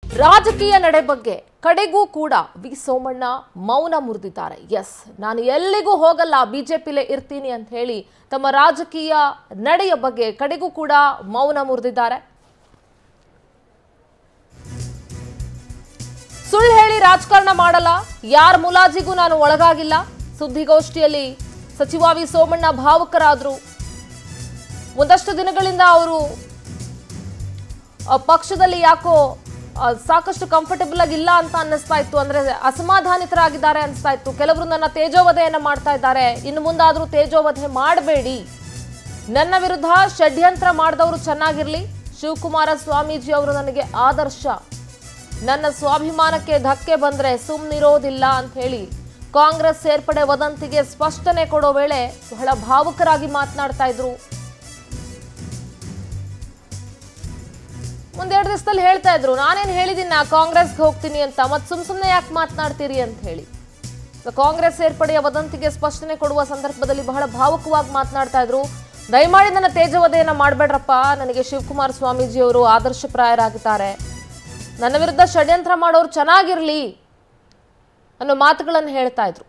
ರಾಜಕೀಯ ನಡೆ ಬಗ್ಗೆ ಕಡೆಗೂ ಕೂಡ ವಿ ಸೋಮಣ್ಣ ಮೌನ ಮುರಿದಿದ್ದಾರೆ ಎಸ್ ನಾನು ಎಲ್ಲಿಗೂ ಹೋಗಲ್ಲ ಬಿಜೆಪಿಲೇ ಇರ್ತೀನಿ ಅಂತ ಹೇಳಿ ತಮ್ಮ ರಾಜಕೀಯ ನಡೆಯ ಬಗ್ಗೆ ಕಡೆಗೂ ಕೂಡ ಮೌನ ಮುರಿದಿದ್ದಾರೆ ಸುಳ್ಳು ಹೇಳಿ ರಾಜಕಾರಣ ಮಾಡಲ್ಲ ಯಾರ ಮುಲಾಜಿಗೂ ನಾನು ಒಳಗಾಗಿಲ್ಲ ಸುದ್ದಿಗೋಷ್ಠಿಯಲ್ಲಿ ಸಚಿವ ವಿ ಸೋಮಣ್ಣ ಭಾವುಕರಾದ್ರು ಒಂದಷ್ಟು ದಿನಗಳಿಂದ ಅವರು ಆ, ಪಕ್ಷದಲ್ಲಿ ಯಾಕೋ ಆ, ಸಾಕಷ್ಟು ಕಂಫರ್ಟಬಲ್ ಆಗಿ ಇಲ್ಲ ಅಂತ ಅನ್ನಿಸ್ತಾ ಇತ್ತು ಅಂದ್ರೆ ಅಸಮಾಧಾನಿತರಾಗಿದ್ದಾರೆ ಅನಿಸ್ತಾ ಇತ್ತು ಕೆಲವರು ನನ್ನ ತೇಜೋವಧೆಯನ್ನ ಮಾಡ್ತಾ ಇದ್ದಾರೆ ಇನ್ನು ಮುಂದಾದ್ರೂ ತೇಜೋವಧೆ ಮಾಡಬೇಡಿ ನನ್ನ ವಿರುದ್ಧ ಷಡ್ಯಂತ್ರ ಮಾಡಿದವರು ಚೆನ್ನಾಗಿರ್ಲಿ ಶಿವಕುಮಾರ ಸ್ವಾಮೀಜಿ ಅವರು ನನಗೆ ಆದರ್ಶ ನನ್ನ ಸ್ವಾಭಿಮಾನಕ್ಕೆ ಧಕ್ಕೆ ಬಂದ್ರೆ ಸುಮ್ಮನಿರೋದಿಲ್ಲ ಅಂತ ಹೇಳಿ ಕಾಂಗ್ರೆಸ್ ಸೇರ್ಪಡೆ ವದಂತಿಗೆ ಸ್ಪಷ್ಟನೆ ಕೊಡೋ ವೇಳೆ ಬಹಳ ಭಾವುಕರಾಗಿ ಮಾತನಾಡ್ತಾ ಇದ್ರು ಒಂದೆರಡು ದಿವಸದಲ್ಲಿ ಹೇಳ್ತಾ ಇದ್ರು ನಾನೇನು ಹೇಳಿದ್ದೀನಿ ನಾ ಕಾಂಗ್ರೆಸ್ಗೆ ಹೋಗ್ತೀನಿ ಅಂತ ಮತ್ತೆ ಸುಮ್ ಸುಮ್ಮನೆ ಯಾಕೆ ಮಾತನಾಡ್ತೀರಿ ಅಂತ ಹೇಳಿ ಸೊ ಕಾಂಗ್ರೆಸ್ ಸೇರ್ಪಡೆಯ ವದಂತಿಗೆ ಸ್ಪಷ್ಟನೆ ಕೊಡುವ ಸಂದರ್ಭದಲ್ಲಿ ಬಹಳ ಭಾವುಕವಾಗಿ ಮಾತನಾಡ್ತಾ ಇದ್ರು ದಯಮಾಡಿ ನನ್ನ ತೇಜವಧೆಯನ್ನ ಮಾಡಬೇಡ್ರಪ್ಪ ನನಗೆ ಶಿವಕುಮಾರ ಸ್ವಾಮೀಜಿಯವರು ಆದರ್ಶಪ್ರಾಯರಾಗಿದ್ದಾರೆ ನನ್ನ ವಿರುದ್ಧ ಷಡ್ಯಂತ್ರ ಮಾಡೋರು ಚೆನ್ನಾಗಿರ್ಲಿ ಅನ್ನೋ ಮಾತುಗಳನ್ನು ಹೇಳ್ತಾ ಇದ್ರು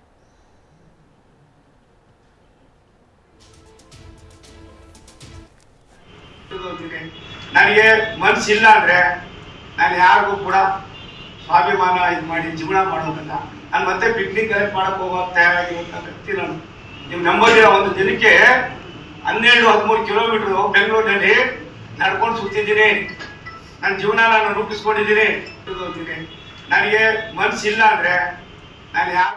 ಹೋಗ್ತೀನಿ. ನನಗೆ ಮನಸ್ಸಿಲ್ಲ ಅಂದ್ರೆ ನಾನು ಯಾರಿಗೂ ಕೂಡ ಸ್ವಾಭಿಮಾನ ಇದು ಮಾಡಿ ಜೀವನ ಮಾಡೋದಲ್ಲ ನಾನು ಮತ್ತೆ ಪಿಕ್ನಿಕ್ ಕಲೆಕ್ಟ್ ಮಾಡಕ್ ಹೋಗೋ ತಯಾರಾಗಿರುವಂತ ವ್ಯಕ್ತಿ ನಾನು ನೀವು ನಂಬೋದಿಲ್ಲ ಒಂದು ದಿನಕ್ಕೆ ಹನ್ನೆರಡು ಹದಿಮೂರು ಕಿಲೋಮೀಟರ್ ಬೆಂಗಳೂರಿನಲ್ಲಿ ನಡ್ಕೊಂಡು ಸುತ್ತಿದ್ದೀನಿ ನನ್ನ ಜೀವನ ನಾನು ರೂಪಿಸ್ಕೊಂಡಿದ್ದೀನಿ ಹೋಗ್ತೀನಿ. ನನಗೆ ಮನಸ್ಸಿಲ್ಲ ಅಂದ್ರೆ ನಾನು ಯಾರು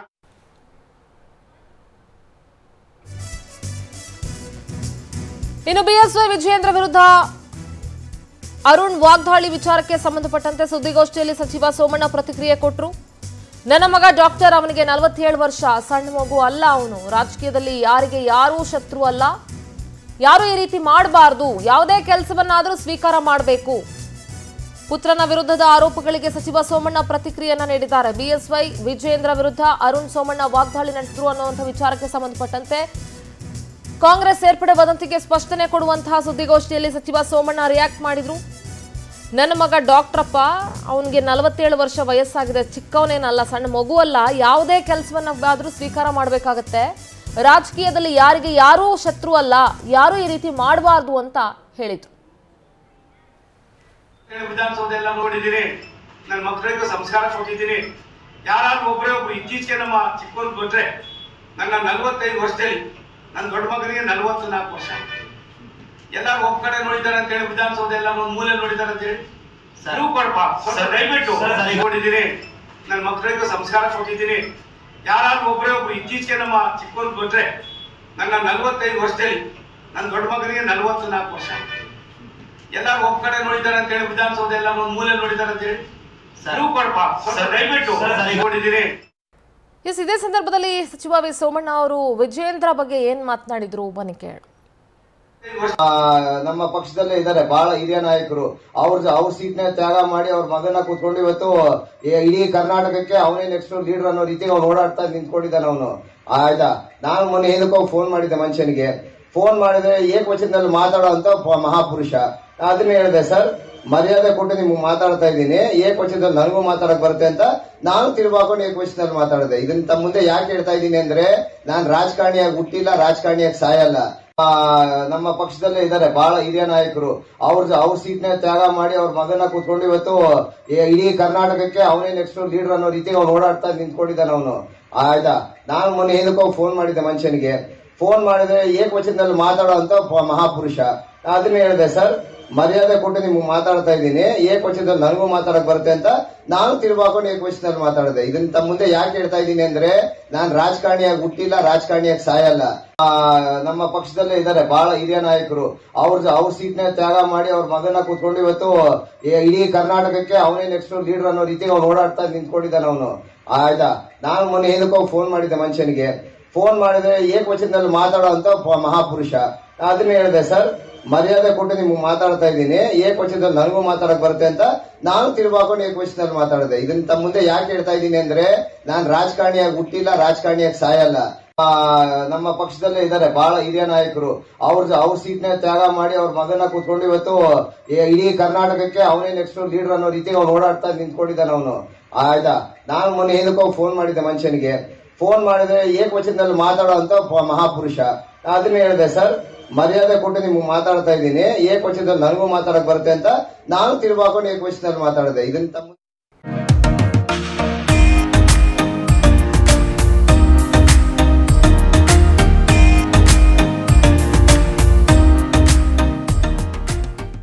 ಇನ್ನು ಬಿಎಸ್ವೈ ವಿಜಯೇಂದ್ರ ವಿರುದ್ಧ ಅರುಣ್ ವಾಗ್ದಾಳಿ ವಿಚಾರಕ್ಕೆ ಸಂಬಂಧಪಟ್ಟಂತೆ ಸುದ್ದಿಗೋಷ್ಠಿಯಲ್ಲಿ ಸಚಿವ ಸೋಮಣ್ಣ ಪ್ರತಿಕ್ರಿಯೆ ಕೊಟ್ಟರು ನನ್ನ ಮಗ ಡಾಕ್ಟರ್ ಅವನಿಗೆ ನಲವತ್ತೇಳು ವರ್ಷ ಸಣ್ಣ ಮಗು ಅಲ್ಲ ಅವನು ರಾಜಕೀಯದಲ್ಲಿ ಯಾರಿಗೆ ಯಾರೂ ಶತ್ರು ಅಲ್ಲ ಯಾರು ಈ ರೀತಿ ಮಾಡಬಾರ್ದು ಯಾವುದೇ ಕೆಲಸವನ್ನಾದರೂ ಸ್ವೀಕಾರ ಮಾಡಬೇಕು ಪುತ್ರನ ವಿರುದ್ಧದ ಆರೋಪಗಳಿಗೆ ಸಚಿವ ಸೋಮಣ್ಣ ಪ್ರತಿಕ್ರಿಯೆಯನ್ನ ನೀಡಿದ್ದಾರೆ ಬಿಎಸ್ವೈ ವಿಜಯೇಂದ್ರ ವಿರುದ್ಧ ಅರುಣ್ ಸೋಮಣ್ಣ ವಾಗ್ದಾಳಿ ನಡೆಸಿದ್ರು ಅನ್ನುವಂಥ ವಿಚಾರಕ್ಕೆ ಸಂಬಂಧಪಟ್ಟಂತೆ ಕಾಂಗ್ರೆಸ್ ಸೇರ್ಪಡೆ ವದಂತಿಗೆ ಸ್ಪಷ್ಟನೆ ಕೊಡುವಂತಹ ಸುದ್ದಿಗೋಷ್ಠಿಯಲ್ಲಿ ಸಚಿವ ಸೋಮಣ್ಣ ರಿಯಾಕ್ಟ್ ಮಾಡಿದ್ರು ನನ್ನ ಮಗ ಡಾಕ್ಟ್ರಪ್ಪ ಅವನಿಗೆ ನಲವತ್ತೇಳು ವರ್ಷ ವಯಸ್ಸಾಗಿದೆ ಚಿಕ್ಕವನೇನಲ್ಲ ಸಣ್ಣ ಮಗು ಅಲ್ಲ ಯಾವುದೇ ಕೆಲಸವನ್ನಾದ್ರೂ ಸ್ವೀಕಾರ ಮಾಡಬೇಕಾಗತ್ತೆ ರಾಜಕೀಯದಲ್ಲಿ ಯಾರಿಗೆ ಯಾರೂ ಶತ್ರು ಅಲ್ಲ ಯಾರೂ ಈ ರೀತಿ ಮಾಡಬಾರ್ದು ಅಂತ ಹೇಳಿದ್ರು ವಿಧಾನಸೌಧ ಎಲ್ಲ ನೋಡಿದ್ದೀನಿ ನನ್ನ ಮಕ್ಕಳಿಗೆ ಸಂಸ್ಕಾರ ಕೊಟ್ಟಿದ್ದೀನಿ ಯಾರಾದ್ರೂ ಒಬ್ಬರೇ ಒಬ್ರು ಇತ್ತೀಚೆಗೆ ನಮ್ಮ ಚಿಕ್ಕವನ್ ಬಿಟ್ರೆ ನನ್ನ ನಲವತ್ತೈದು ವರ್ಷದಲ್ಲಿ ನನ್ನ ದೊಡ್ಡ ಮಗನಿಗೆ ನಲವತ್ತು ನಾಲ್ಕು ವರ್ಷ ಎಲ್ಲಾರು ಒಬ್ಬ ಕಡೆ ನೋಡಿದ್ದಾರೆ ಅಂತ ಹೇಳಿ ವಿಧಾನಸೌಧ ಎಲ್ಲ ಒಂದು ಮೂಲೆ ನೋಡಿದ್ದಾರೆ ಅಂತ ಹೇಳಿ ಸರ್. ನೀವು ಕೊಡಪ್ಪ ಸ್ವಲ್ಪ ಸರ್. ದಯವಿಟ್ಟು ಸರ್, ಸರ್. ನೋಡಿದ್ದೀನಿ ನನ್ನ ಮಕ್ಕಳಿಗೆ ಸಂಸ್ಕಾರ ಕೊಟ್ಟಿದ್ದೀನಿ ಯಾರಾದ್ರೂ ಒಬ್ಬರೇ ಒಬ್ರು ಇತ್ತೀಚೆಗೆ ನಮ್ಮ ಚಿಕ್ಕವನ್ ಬಿಟ್ರೆ ನನ್ನ ನಲವತ್ತೈದು ವರ್ಷದಲ್ಲಿ ನನ್ನ ದೊಡ್ಡ ಮಗನಿಗೆ ನಲವತ್ತು ನಾಲ್ಕು ವರ್ಷ ಎಲ್ಲಾರು ಒಬ್ಬ ಕಡೆ ನೋಡಿದ್ದಾರೆ ಅಂತ ಹೇಳಿ ವಿಧಾನಸೌಧ ಎಲ್ಲ ಒಂದು ಮೂಲೆ ನೋಡಿದ್ದಾರೆ ಅಂತ ಹೇಳಿ ಸರ್. ನೀವು ಕೊಡಪ್ಪ ಸ್ವಲ್ಪ ಸರ್. ದಯವಿಟ್ಟು ಸರ್, ಸರ್. ನೋಡಿದ್ದೀನಿ ಎಸ್ ಇದೇ ಸಂದರ್ಭದಲ್ಲಿ ಸಚಿವ ವಿ ಸೋಮಣ್ಣ ಅವರು ವಿಜಯೇಂದ್ರ ಬಗ್ಗೆ ಏನ್ ಮಾತನಾಡಿದ್ರು ಬನ್ನಿ ಕೇಳ ಆ, ನಮ್ಮ ಪಕ್ಷದಲ್ಲೇ ಇದ್ದಾರೆ ಬಹಳ ಹಿರಿಯ ನಾಯಕರು ಅವ್ರ ಅವ್ರ ಸೀಟ್ನ ತ್ಯಾಗ ಮಾಡಿ ಅವ್ರ ಮಗನ ಕೂತ್ಕೊಂಡು ಇವತ್ತು ಈ- ಇಡೀ ಕರ್ನಾಟಕಕ್ಕೆ ಅವನೇ ನೆಕ್ಸ್ಟ್ ಲೀಡರ್ ಅನ್ನೋ ರೀತಿಗೆ ಅವ್ನು ಓಡಾಡ್ತಾ ನಿಂತ್ಕೊಂಡಿದ್ದಾನೆ ಅವನು ಆಯ್ತಾ ನಾನು ಮೊನ್ನೆ ಹಿಂದಕ್ಕೆ ಹೋಗಿ ಫೋನ್ ಮಾಡಿದ್ದೆ ಮನುಷ್ಯನಿಗೆ ಫೋನ್ ಮಾಡಿದ್ರೆ ಏಕವಚನದಲ್ಲಿ ಮಾತಾಡೋ ಅಂತ ಪ- ಮಹಾಪುರುಷ ಅದನ್ನ ಹೇಳಿದೆ ಸರ್ ಮರ್ಯಾದೆ ಕೊಟ್ಟು ನಿಮ್ಗೆ ಮಾತಾಡ್ತಾ ಇದ್ದೀನಿ ಏಕವಚನದಲ್ಲಿ ನನಗೂ ಮಾತಾಡಕ್ ಬರುತ್ತೆ ಅಂತ ನಾನು ತಿರುಗಾಕೊಂಡು ಏಕವಚನದಲ್ಲಿ ಮಾತಾಡಿದೆ ಇದನ್ನ ತಮ್ಮ ಮುಂದೆ ಯಾಕೆ ಹೇಳ್ತಾ ಇದ್ದೀನಿ ಅಂದ್ರೆ ನಾನು ರಾಜಕಾರಣಿಯಾಗಿ ಹುಟ್ಟಿಲ್ಲ ರಾಜಕಾರಣಿಯಾಗಿ ಸಾಯಲ್ಲ ಆ, ನಮ್ಮ ಪಕ್ಷದಲ್ಲೇ ಇದ್ದಾರೆ ಬಹಳ ಹಿರಿಯ ನಾಯಕರು ಅವ್ರ ಅವ್ರ ಸೀಟ್ನ ತ್ಯಾಗ ಮಾಡಿ ಅವ್ರ ಮಗನ ಕೂತ್ಕೊಂಡು ಇವತ್ತು ಈ- ಇಡೀ ಕರ್ನಾಟಕಕ್ಕೆ ಅವನೇ ನೆಕ್ಸ್ಟ್ ಲೀಡರ್ ಅನ್ನೋ ರೀತಿಗೆ ಅವ್ನು ಓಡಾಡ್ತಾ ನಿಂತ್ಕೊಂಡಿದ್ದಾನೆ ಅವನು ಆಯ್ತಾ ನಾನು ಮೊನ್ನೆ ಹಿಂದಕ್ಕೆ ಹೋಗಿ ಫೋನ್ ಮಾಡಿದ್ದೆ ಮನುಷ್ಯನಿಗೆ ಫೋನ್ ಮಾಡಿದ್ರೆ ಏಕವಚನದಲ್ಲಿ ಮಾತಾಡೋ ಅಂತ ಪ- ಮಹಾಪುರುಷ ಅದನ್ನ ಹೇಳಿದೆ ಸರ್ ಮರ್ಯಾದೆ ಕೊಟ್ಟು ನಿಮ್ಗೆ ಮಾತಾಡ್ತಾ ಇದ್ದೀನಿ ಏಕವಚನದಲ್ಲಿ ನನಗೂ ಮಾತಾಡಕ್ ಬರುತ್ತೆ ಅಂತ ನಾನು ತಿರುಗಾಕೊಂಡು ಏಕವಚನದಲ್ಲಿ ಮಾತಾಡಿದೆ ಇದನ್ನ ತಮ್ಮ ಮುಂದೆ ಯಾಕೆ ಹೇಳ್ತಾ ಇದ್ದೀನಿ ಅಂದ್ರೆ ನಾನು ರಾಜಕಾರಣಿಯಾಗಿ ಹುಟ್ಟಿಲ್ಲ ರಾಜಕಾರಣಿಯಾಗಿ ಸಾಯಲ್ಲ ಆ, ನಮ್ಮ ಪಕ್ಷದಲ್ಲೇ ಇದ್ದಾರೆ ಬಹಳ ಹಿರಿಯ ನಾಯಕರು ಅವ್ರ ಅವ್ರ ಸೀಟ್ನ ತ್ಯಾಗ ಮಾಡಿ ಅವ್ರ ಮಗನ ಕೂತ್ಕೊಂಡು ಇವತ್ತು ಈ- ಇಡೀ ಕರ್ನಾಟಕಕ್ಕೆ ಅವನೇ ನೆಕ್ಸ್ಟ್ ಲೀಡರ್ ಅನ್ನೋ ರೀತಿಗೆ ಅವ್ನು ಓಡಾಡ್ತಾ ನಿಂತ್ಕೊಂಡಿದ್ದಾನೆ ಅವನು ಆಯ್ತಾ ನಾನು ಮೊನ್ನೆ ಹಿಂದಕ್ಕೆ ಹೋಗಿ ಫೋನ್ ಮಾಡಿದ್ದೆ ಮನುಷ್ಯನಿಗೆ ಫೋನ್ ಮಾಡಿದ್ರೆ ಏಕವಚನದಲ್ಲಿ ಮಾತಾಡೋ ಅಂತ ಪ- ಮಹಾಪುರುಷ ಅದನ್ನ ಹೇಳಿದೆ ಸರ್ ಮರ್ಯಾದೆ ಕೊಟ್ಟು ನಿಮ್ಗೆ ಮಾತಾಡ್ತಾ ಇದ್ದೀನಿ ಏಕವಚನದಲ್ಲಿ ನನಗೂ ಮಾತಾಡಕ್ ಬರುತ್ತೆ ಅಂತ ನಾನು ತಿರುಗಾಕೊಂಡು ಏಕವಚನದಲ್ಲಿ ಮಾತಾಡಿದೆ ಇದನ್ನ ತಮ್ಮ ಮುಂದೆ ಯಾಕೆ ಹೇಳ್ತಾ ಇದ್ದೀನಿ ಅಂದ್ರೆ ನಾನು ರಾಜಕಾರಣಿಯಾಗಿ ಹುಟ್ಟಿಲ್ಲ ರಾಜಕಾರಣಿಯಾಗಿ ಸಾಯಲ್ಲ ಆ, ನಮ್ಮ ಪಕ್ಷದಲ್ಲೇ ಇದ್ದಾರೆ ಬಹಳ ಹಿರಿಯ ನಾಯಕರು ಅವ್ರ ಅವ್ರ ಸೀಟ್ನ ತ್ಯಾಗ ಮಾಡಿ ಅವ್ರ ಮಗನ ಕೂತ್ಕೊಂಡು ಇವತ್ತು ಈ- ಇಡೀ ಕರ್ನಾಟಕಕ್ಕೆ ಅವನೇ ನೆಕ್ಸ್ಟ್ ಲೀಡರ್ ಅನ್ನೋ ರೀತಿಗೆ ಅವ್ನು ಓಡಾಡ್ತಾ ನಿಂತ್ಕೊಂಡಿದ್ದಾನೆ ಅವನು ಆಯ್ತಾ ನಾನು ಮೊನ್ನೆ ಏನಕ್ಕೋ ಫೋನ್ ಮಾಡಿದ್ದೆ ಮನುಷ್ಯನಿಗೆ ಫೋನ್ ಮಾಡಿದ್ರೆ ಏಕವಚನದಲ್ಲಿ ಮಾತಾಡೋ ಅಂತ ಪ- ಮಹಾಪುರುಷ ಅದನ್ನ ಹೇಳಿದೆ ಸರ್ ಮರ್ಯಾದೆ ಕೊಟ್ಟು ನಿಮ್ಗೆ ಮಾತಾಡ್ತಾ ಇದ್ದೀನಿ ಏಕವಚನದಲ್ಲಿ ನನಗೂ ಮಾತಾಡಕ್ ಬರುತ್ತೆ ಅಂತ ನಾನು ತಿರುಗಾಕೊಂಡು ಏಕವಚನದಲ್ಲಿ ಮಾತಾಡಿದೆ ಇದನ್ನ ತಮ್ಮ